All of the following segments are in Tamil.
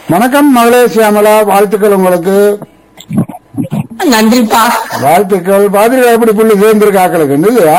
வணக்கம் மகளே சியாமலா வாழ்த்துக்கள் உங்களுக்கு நன்றிப்பா வாழ்த்துக்கள் பாதிரிகா எப்படி புள்ளி சேர்ந்திருக்காக்களுக்கு இல்லையா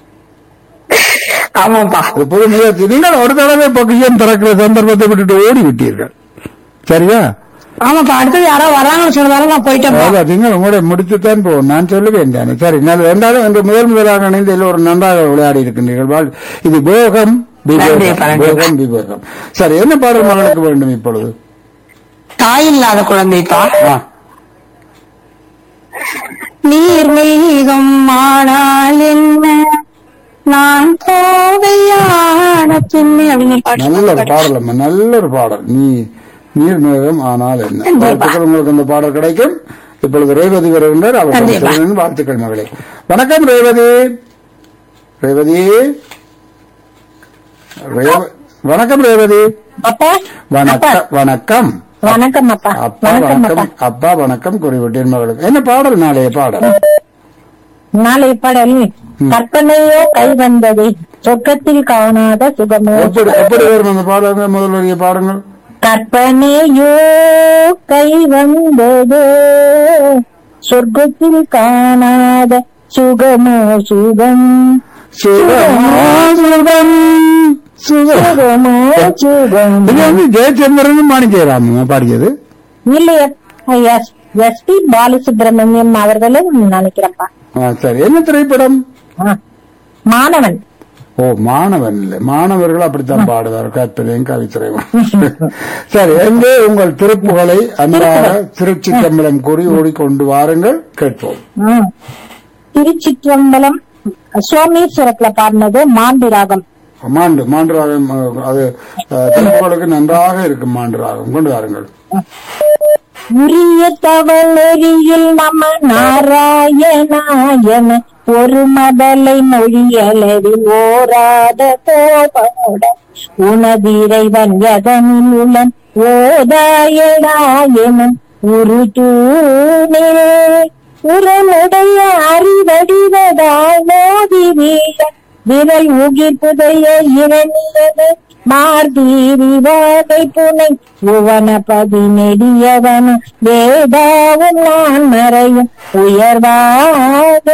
ஆமாப்பா அது புது முயற்சி நீங்கள் ஒரு தடவை பக்கியம் திறக்கிற சந்தர்ப்பத்தை விட்டுட்டு ஓடி விட்டீர்கள் சரியா ஆமாப்பா அடுத்தது யாரோ வராங்கன்னு சொன்னதால நான் போயிட்டேன்ப்பா அதான் நீங்கள் உங்களோட முடித்துத்தான் போவோம் நான் சொல்லுவேன் தானே சரி நான் ரெண்டாலும் இன்று முதல் முதலாக இணைந்து எல்லோரும் நன்றாக விளையாடி இருக்கின்றீர்கள் வாழ்- இது போகம் நன்றி, விவேகம் நன்றி. போகம் விவேகம் சரி என்ன பாடல் மகளுக்கு வேண்டும் இப்பொழுது தாய் இல்லாத குழந்தைப்பா ஆ, நீர் மேகம் ஆனால் என்ன நான் கோவையான பின்னே அப்படின்னு பாட்டு நல்ல ஒரு பாடல் அம்மா நல்ல ஒரு பாடல் நீ நீர் மேகம் ஆனால் என்ன கண்டிப்பா. வாழ்த்துக்கள் உங்களுக்கு அந்த பாடல் கிடைக்கும் இப்பொழுது ரேவதி வருகின்றார் அவர் கண்டிப்பா. சொல்லுங்கள். வாழ்த்துக்கள் மகளே வணக்கம் ரேவதி ரேவதி ரேவ- வணக்கம் ரேவதி அப்பா வணக்கம் வணக்கம் வணக்கம் அப்பா அப்பா வணக்கம் அப்பா வணக்கம் அப்பா வணக்கம் குறிவிட்டேன் மகளுக்கு என்ன பாடல் நாளைய பாடல் நாளை பாடல் கற்பனையோ கை வந்தது சொர்க்கத்தில் காணாத சுகமோ எப்படி எப்படி வரும் அந்த பாடல் முதல் வரிய பாடங்கள் கற்பனையோ கை வந்தது சொர்க்கத்தில் காணாத சுகமோ சுகம் சுகமா சுகம் சுகம் சுகமோ சுகம் இது வந்து ஜெயச்சந்திரன் மாணிக்கராமன் பாடியது இல்லையா எஸ் எஸ் பி பாலசுப்ரமணியம் அவர்களும் நினைக்கிறப்பா ஆ, சரி என்ன திரைப்படம் ஆ. மாணவன் ஓ மாணவன் இல்லை மாணவர்கள் அப்படித்தான் பாடுவார் கற்பனையும் கவித்துறையும் சரி எங்கே உங்கள் திருப்புகளை அன்றாக திருச்சி தம்பலம் கூறி ஓடிக்கொண்டு வாருங்கள் கேட்போம் ம். திருச்சிற்றம்பலம் சோமேஸ்வரத்துல பாடினது மாண்பு ராகம் மாண்டு மாண்டு ராகம் அஹ், அது அஹ், திருப்புகளுக்கு நன்றாக இருக்கும் மாண்டு ராகம் கொண்டு வாருங்கள் உரிய தவளறியில் நம நாராயணாயன ஒரு மதலை மொழியளவில் ஓராத கோபமுட உனதிரைவன் யதனில் உளன் ஓதாயடாயனும் உரு தூணே உரனுடைய அறிவடிவதாய் மோதி வீழ விரல் உகிர் புதைய இரணியது மார்தீரி வாதை புனை உவனபதி நெடியவன் வேதாவும் நான் மறையும் உயர்வாக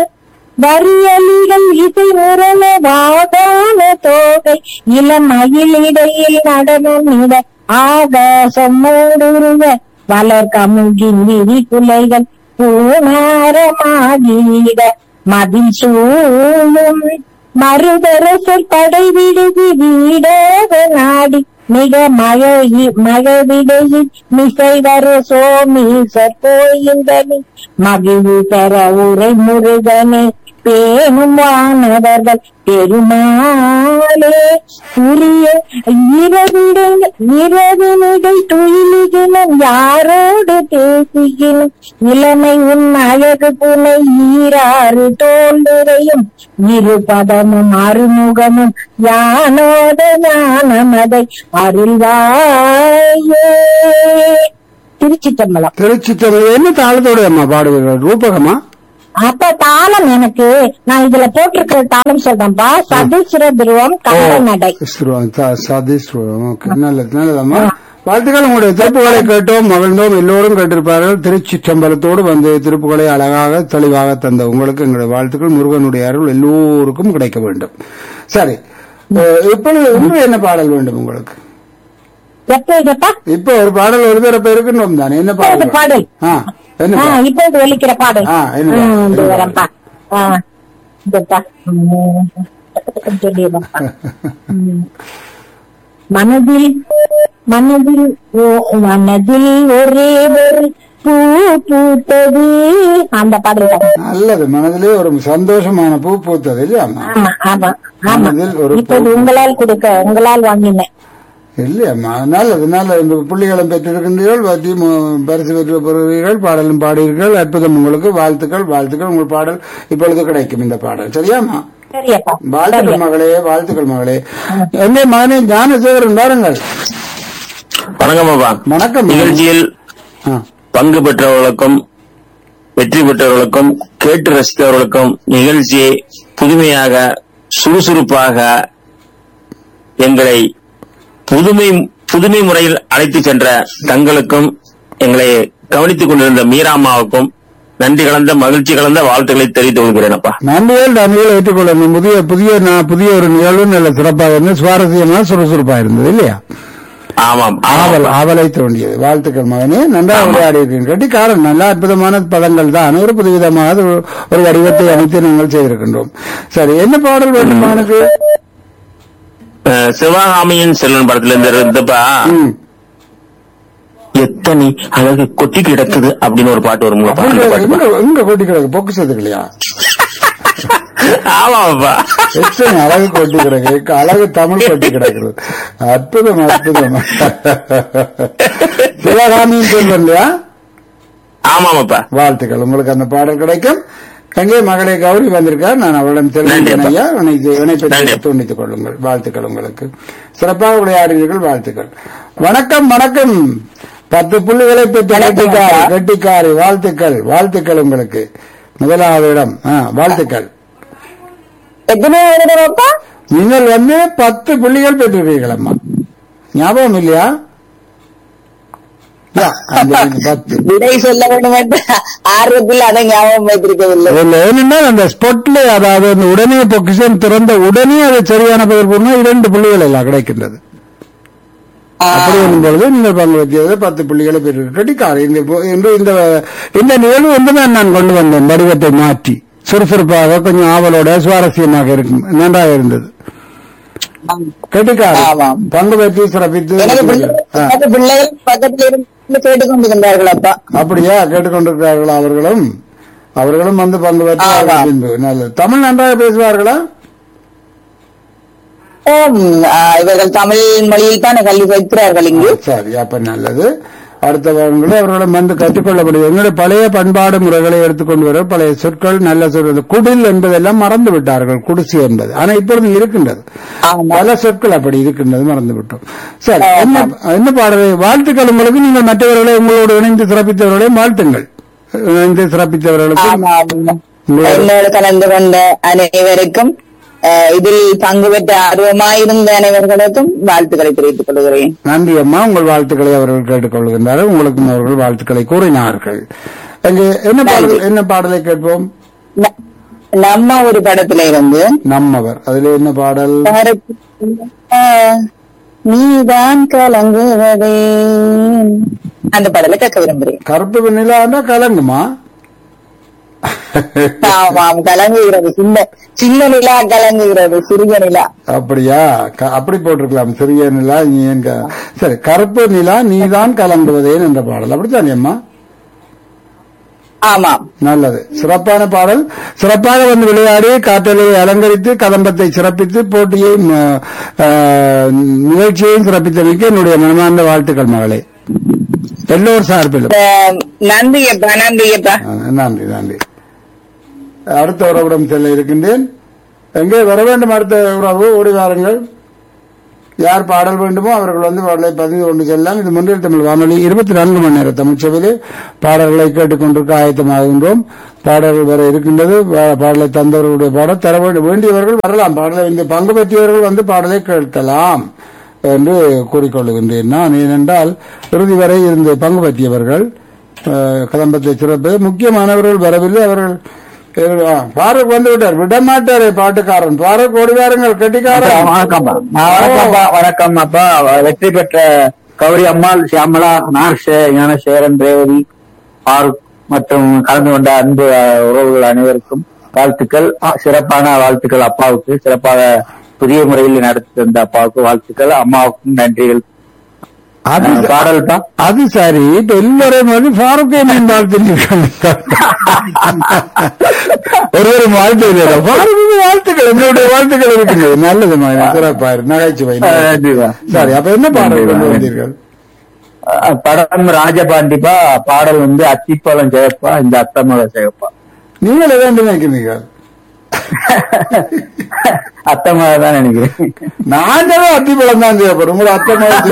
வரியலிகள் இசை முரண வாதான தோகை இளமயிலிடையில் நடனம் இட ஆகாசம் மூடுருவ வளர் கமுகின் விரி குலைகள் பூனாரமாகிட மதில் சூழும் மறுதரசர் படை விடுதி வீடாக நாடி மிக மழை மழவிடையில் மிசை வரு சோமீசர் கோயிந்தனி மகிழ்வு பெற உரை முருகனே பேணும் வானவர்கள் பெருமாளே உரிய இரவிடை இரவினிடை துயிலுகினும் யாரோடு பேசுகினும் இளமை உன் அழகு புனை ஈராறு தோல்விரையும் இருபதமும் அருமுகமும் யானோட ஞானமதை அருள்வாயே திருச்சிட்டம்பலம் திருச்சி தமிழ் என்ன தாளத்தோட அம்மா பாடுவீர்கள் ரூபகமா அப்ப தாளம் எனக்கு நான் இதுல போட்டிருக்கிற தாளம் சொல்றேன்பா சதுசிர துருவம் கந்த நடை ஸ்ருவம், ச- சதி ஸ்ருவம். ஓகே. நல்லது நல்லதம்மா வாழ்த்துக்கள் உங்களுடைய திருப்புகளை கேட்டோம் மகிழ்ந்தோம் எல்லோரும் கேட்டிருப்பார்கள் திருச்சி சம்பளத்தோடு வந்து திருப்புகளை அழகாக தெளிவாக தந்த உங்களுக்கு எங்களுடைய வாழ்த்துக்கள் முருகனுடைய அருள் எல்லோருக்கும் கிடைக்க வேண்டும் சரி அஹ், இப்பொழுது இன்று என்ன பாடல் வேண்டும் உங்களுக்கு எப்ப இதப்பா இப்ப ஒரு பாடல் ஒரு தரப்பு இருக்கின்றோம் தானே என்ன இப்பொழுது பாடல் பாடல் ஆ, என்ன ஆ, பாடல்? இப்பொழுது ஒலிக்கிற பாடல் ஆ, என்ன ம், பாடல்? இது என்ன வரேன்ப்பா ஆ, இதப்பா ம், டக்கு டக்குன்னு சொல்லிடுறேன்ப்பா. ம். மனதில் மனதில் ஓ- மனதில் ஒரே ஒரு பூ பூத்தது அந்த பாடல் தான். நல்லது மனதிலே ஒரு சந்தோஷமான பூ பூத்தது இல்லையா அம்மா? ஆமா ஆமா ஆமா மனதில் ஒரு இப்போது பூ. உங்களால் கொடுக்க உங்களால் வாங்கினேன் இல்லையம்மா நல்லது நல்லது இந்த புள்ளிகளும் பெற்றிருக்கின்றீர்கள் பற்றி பரிசு பெற்று பெறுகிறீர்கள் பாடலும் பாடுகிறீர்கள் அற்புதம் உங்களுக்கு வாழ்த்துக்கள் வாழ்த்துக்கள் உங்கள் பாடல் இப்பொழுது கிடைக்கும் இந்த பாடல் சரியாம்மா சரியப்பா வாழ்த்துக்கள் மகளே வாழ்த்துக்கள் மகளே எங்கே மகனே ஞானசேகரன் வாருங்கள் வணக்கம் அப்பா வணக்கம் நிகழ்ச்சியில் ஆ, பங்கு பெற்றவர்களுக்கும் வெற்றி பெற்றவர்களுக்கும் கேட்டு ரசித்தவர்களுக்கும் நிகழ்ச்சியை புதுமையாக சுறுசுறுப்பாக எங்களை புதுமை புதுமை முறையில் அழைத்து சென்ற தங்களுக்கும் எங்களை கவனித்துக் கொண்டிருந்த மீராமாவுக்கும் நன்றி கலந்த மகிழ்ச்சி கலந்த வாழ்த்துக்களை தெரிவித்துக் கொள்கிறேன் அப்பா நன்றிகள் நன்றிகள் ஏற்றுக்கொள்ளணும் புதிய புதிய நான் புதிய ஒரு நிகழ்வு நல்ல சிறப்பாக இருந்து சுவாரஸ்யமா சுறுசுறுப்பாக இருந்தது இல்லையா ஆமாம் ஆவல் ஆமாம் ஆவலை தோண்டியது வாழ்த்துக்கள் மகனே நன்றாக விளையாடி இருக்கீங்க கட்டிக்காரன் நல்ல அற்புதமான பதங்கள் தான் ஒரு புதுவிதமாக ஒரு- ஒரு வடிவத்தை அமைத்து நாங்கள் செய்திருக்கின்றோம் சரி என்ன பாடல் வேண்டும் மகனுக்கு அஹ், சிவகாமியின் செல்வன் படத்துல இருந்து இருந்தப்பா ம். எத்தனை அழகு கொட்டி கிடக்குது அப்படின்னு ஒரு பாட்டு வருங்களா எங்க பாட்டு பாட்டு எங்க- எங்க கொட்டி கிடக்கு பொக்குசத்துக்கு இல்லையா ஆமாப்பா எத்தனை அழகு கொட்டி கிடக்கு அழகு தமிழ் கொட்டி கிடக்குது அற்புதம் அற்புதம் சிவகாமியின் சொல்றேன் இல்லையா ஆமாமாப்பா வாழ்த்துக்கள் உங்களுக்கு அந்த பாடல் கிடைக்கும் எங்கே மகளை கௌரி வந்திருக்கார் நான் அவளிடம் தெரிவித்தேன் நன்றி, ஐயா இணைத்து இணைப்பை நன்றி. துண்டித்துக் கொள்ளுங்கள் வாழ்த்துக்கள் உங்களுக்கு சிறப்பாக விளையாடுவீர்கள் வாழ்த்துக்கள் வணக்கம் வணக்கம் பத்து புள்ளிகளை பெற்ற கெட்டிக்காரி கெட்டிக்காரி வாழ்த்துக்கள் வாழ்த்துக்கள் உங்களுக்கு முதலாவது இடம் ஆ, வாழ்த்துக்கள் எத்தனை எழுதுறப்பா நீங்கள் வந்து பத்து புள்ளிகள் பெற்றிருக்கீர்கள் அம்மா ஞாபகம் இல்லையா யா, அந்த இது பத்து விடை சொல்ல வேண்டும் என்று ஆர்வத்தில் அதை ஞாபகம் வைத்திருக்கவில்லை இல்ல ஏனென்றால் அந்த ஸ்பாட்ல அதாவது அந்த உடனே பொக்கிஷன் திறந்த உடனே அது சரியான பதில் போனா இரண்டு புள்ளிகள் எல்லாம் கிடைக்கின்றது அப்படி வரும் பொழுது நீங்கள் பங்கு வச்சது பத்து புள்ளிகளை பெற்று கட்டிக்காரு இந்த இப்போ- இன்று இந்த இந்த நிகழ்வு ஒன்றுதான் நான் கொண்டு வந்தேன் வடிவத்தை மாற்றி சுறுசுறுப்பாக கொஞ்சம் ஆவலோட சுவாரஸ்யமாக இருக்கும் நன்றாக இருந்தது கட்டிக்காரு ஆமாம். பங்கு பெற்று சிறப்பித்து எனக்கு பிள்ளை- ஆ. எனக்கு பிள்ளைகள் பக்கத்தில் இருந்து கேட்டுக்கொண்டிருந்தார்கள் அப்பா அப்படியா கேட்டுக்கொண்டிருக்கிறார்களா அவர்களும் அவர்களும் வந்து பங்கு பெற்று ஆமா. பின்பு நல்லது தமிழ் நன்றாக பேசுவார்களா ஓம், ஆ, இவர்கள் தமிழ் மொழியில் தான் கல்வி வைக்கிறார்கள் இங்கு சரி அப்ப நல்லது அடுத்த வாரங்களே அவர்களும் வந்து கற்றுக்கொள்ளப்படுது எங்களுடைய பழைய பண்பாடு முறைகளை எடுத்துக்கொண்டு வர பழைய சொற்கள் நல்ல சொற்கள் குடில் என்பதெல்லாம் மறந்து விட்டார்கள் குடிசை என்பது ஆனா இப்பொழுது இருக்கின்றது ஆமா. பல சொற்கள் அப்படி இருக்கின்றது மறந்து விட்டோம் சரி என்ன என்ன பாடலை வாழ்த்துக்கள் உங்களுக்கு நீங்கள் மற்றவர்களை உங்களோடு இணைந்து சிறப்பித்தவர்களையும் வாழ்த்துங்கள் இணைந்து சிறப்பித்தவர்களுக்கு ஆமா ஆமா. உங்களோட- என்னோடு கலந்து கொண்ட அனைவருக்கும் ஆ, இதில் பங்கு பெற்ற ஆர்வமாயிருந்த அனைவர்களுக்கும் வாழ்த்துக்களை தெரிவித்துக் கொள்கிறேன் நன்றி அம்மா உங்கள் வாழ்த்துக்களை அவர்கள் கேட்டுக்கொள்கின்றார்கள் உங்களுக்கும் அவர்கள் வாழ்த்துக்களை கூறினார்கள் அங்கே என்ன பாடல் என்ன பாடலை கேட்போம் ந- நம்ம ஒரு படத்துல இருந்து நம்மவர் அதுல என்ன பாடல் ஆ, நீதான் கலங்குவதே அந்த பாடலை கேட்க விரும்புகிறேன் கருப்பு வெண்ணிலாண்டா கலங்குமா ஆமாம் கலங்குகிறது சின்ன சின்ன நிலா கலங்குகிறது சிறிய நிலா அப்படியா க- அப்படி போட்டிருக்கலாம் சிறிய நிலா நீ ஏன் க- சரி கருப்பு நிலா நீதான் கலங்குவதேன் என்ற பாடல் அப்படித்தானே அம்மா ஆமாம் நல்லது சிறப்பான பாடல் சிறப்பாக வந்து விளையாடி காற்றலை அலங்கரித்து கதம்பத்தை சிறப்பித்து போட்டியை ம- ஆ, நிகழ்ச்சியையும் சிறப்பித்தமைக்கு என்னுடைய மனமார்ந்த வாழ்த்துக்கள் மகளே எல்லோர் சார்பிலும் ஆ, நன்றி அப்பா நன்றி அப்பா ஆ, நன்றி நன்றி அடுத்த உறவிடம் செல்ல இருக்கின்றேன் எங்கே வர வேண்டும் அடுத்த உறவு ஓடி வாருங்கள் யார் பாடல் வேண்டுமோ அவர்கள் வந்து பாடலை பதிவு கொண்டு செல்லலாம் இது முன்னில் தமிழ் வானொலி இருபத்தி நான்கு மணி நேர தமிழ்ச்சபையிலே பாடல்களை கேட்டுக்கொண்டிருக்க ஆயத்தமாகின்றோம் பாடல்கள் வர இருக்கின்றது பா- பாடலை தந்தவர்களுடைய பாடல் தர வேண்டி- வேண்டியவர்கள் வரலாம் பாடலை இந்த பங்கு பெற்றியவர்கள் வந்து பாடலை கேட்கலாம் என்று கூறிக்கொள்ளுகின்றேன் நான் ஏனென்றால் இறுதி வரை இருந்து பங்கு பற்றியவர்கள் அஹ், கதம்பத்தை சிறப்பு முக்கியமானவர்கள் வரவில்லை அவர்கள் இவர், ஆ, ஃபாரூக் வந்து விட்டார் விட மாட்டாரே பாட்டுக்காரன் ஃபாரூக் ஓடி வாருங்கள் கெட்டிக்காரன் வணக்கம்ப்பா நான் வணக்கம்ப்பா வணக்கம் அப்பா வெற்றி பெற்ற கௌரி அம்மாள் சியாமலா நார்ஷே ஞானசேகரன் ரேவதி ஃபாரூக் மற்றும் கலந்து கொண்ட அன்பு அஹ், உறவுகள் அனைவருக்கும் வாழ்த்துக்கள் அ, சிறப்பான வாழ்த்துக்கள் அப்பாவுக்கு சிறப்பாக புதிய முறையில் நடத்தி தந்த அப்பாவுக்கு வாழ்த்துக்கள் அம்மாவுக்கும் நன்றிகள் அது அஹ், பாடல்பா அது சரி இப்ப எல்லாரும் வந்து ஃபாரூக்கை வாழ்த்துக்கள் ஒருவரும் வாழ்த்து இல்லையா? ஃபாரூக்கு வாழ்த்துக்கள் என்னுடைய வாழ்த்துக்கள் இருக்கின்றது நல்லது மகனே, சிறப்பா இருக்கு. நகைச்சுவை அஹ், நன்றிப்பா. சரி அப்ப என்ன பாடல் கொண்டு நன்றி, வந்தீர்கள் அஹ், படம் ராஜபாண்டிப்பா பாடல் வந்து அத்திப்பழம் ஜெயப்பா இந்த அத்தமலை ஜெயப்பா நீங்கள் எதை நினைக்கிறீர்கள் அத்தை மாதிரி தான் நினைக்கிறேன் நான் தான் அத்திப்பழம் தான் தேவைப்படும் உங்களை அத்தை மாதிரி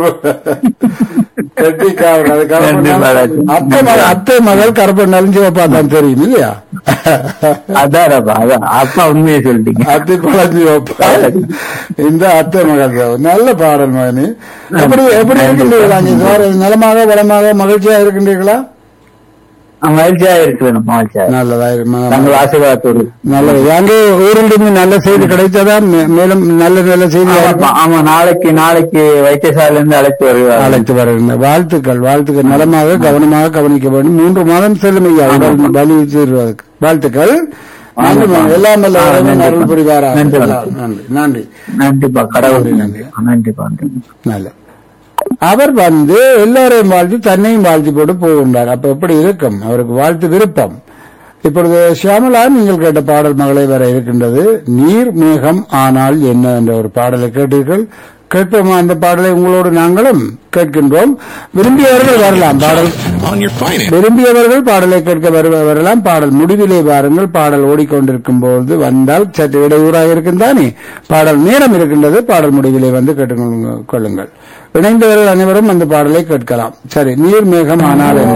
கட்டிக்காரன் அது கண்டிப்பா. கருப்பு அத்தை மகள் அத்தை மகள் கருப்பு நலிஞ்சிவப்பா தான் தெரியும் இல்லையா அதான்ப்பா அதான் அப்பா உண்மையை சொல்லிட்டீங்க அத்திப்பழம் சிவப்பா இந்த அத்தை மகள் தான். நல்ல பாடல் மகனி எப்படி எப்படி இருக்கின்றீர்களா நீ சார் நலமாக வளமாக மகிழ்ச்சியா இருக்கின்றீர்களா மகிழ்ச்சியா இருக்குது நம்ம மகிழ்ச்சியா நல்லதா இரு- தங்கள் ஆசீர்வாதத்தோடு நல்லது அங்கே ஊரிலிருந்து நல்ல செய்தி கிடைத்ததா மே- மேலும் நல்ல நல்ல செய்தி ஆமாப்பா, ஆமா நாளைக்கு நாளைக்கு வைத்தியசாலையில இருந்து அழைத்து வருவார் அழைத்து வருகின்ற வாழ்த்துக்கள் வாழ்த்துக்கள் நலமாக கவனமாக கவனிக்க வேண்டும் மூன்று மாதம் செல்லும் ஐயா உடல் பலி தீர்வதற்கு வாழ்த்துக்கள் நன்றி மகன். எல்லாம் வல்ல ஆ, இறைவன் நன்றி. அருள் புரிவாரா நன்றி. நன்றி நன்றி நன்றிப்பா கடவுள் நன்றி. நன்றிப்பா நன்றி நல்ல அவர் வந்து எல்லாரையும் வாழ்த்தி தன்னையும் வாழ்த்தி போட்டு போகின்றார் அப்ப எப்படி இருக்கும் அவருக்கு வாழ்த்து விருப்பம் இப்பொழுது சியாமலா நீங்கள் கேட்ட பாடல் மகளை வர இருக்கின்றது நீர் மேகம் ஆனால் என்ன என்ற ஒரு பாடலை கேட்டீர்கள் கேட்போமா அந்த பாடலை உங்களோடு நாங்களும் கேட்கின்றோம் விரும்பியவர்கள் வரலாம் பாடல் on your finance. விரும்பியவர்கள் பாடலை கேட்க வருவ- வரலாம் பாடல் முடிவிலே வாருங்கள் பாடல் ஓடிக்கொண்டிருக்கும் போது வந்தால் சற்று இடையூறாக இருக்கும் தானே பாடல் நேரம் இருக்கின்றது பாடல் முடிவிலே வந்து கேட்டுக் கொள்ளுங்கள் இணைந்தவர்கள் அனைவரும் அந்த பாடலை கேட்கலாம் சரி நீர் மேகம் ஆனால் என்ன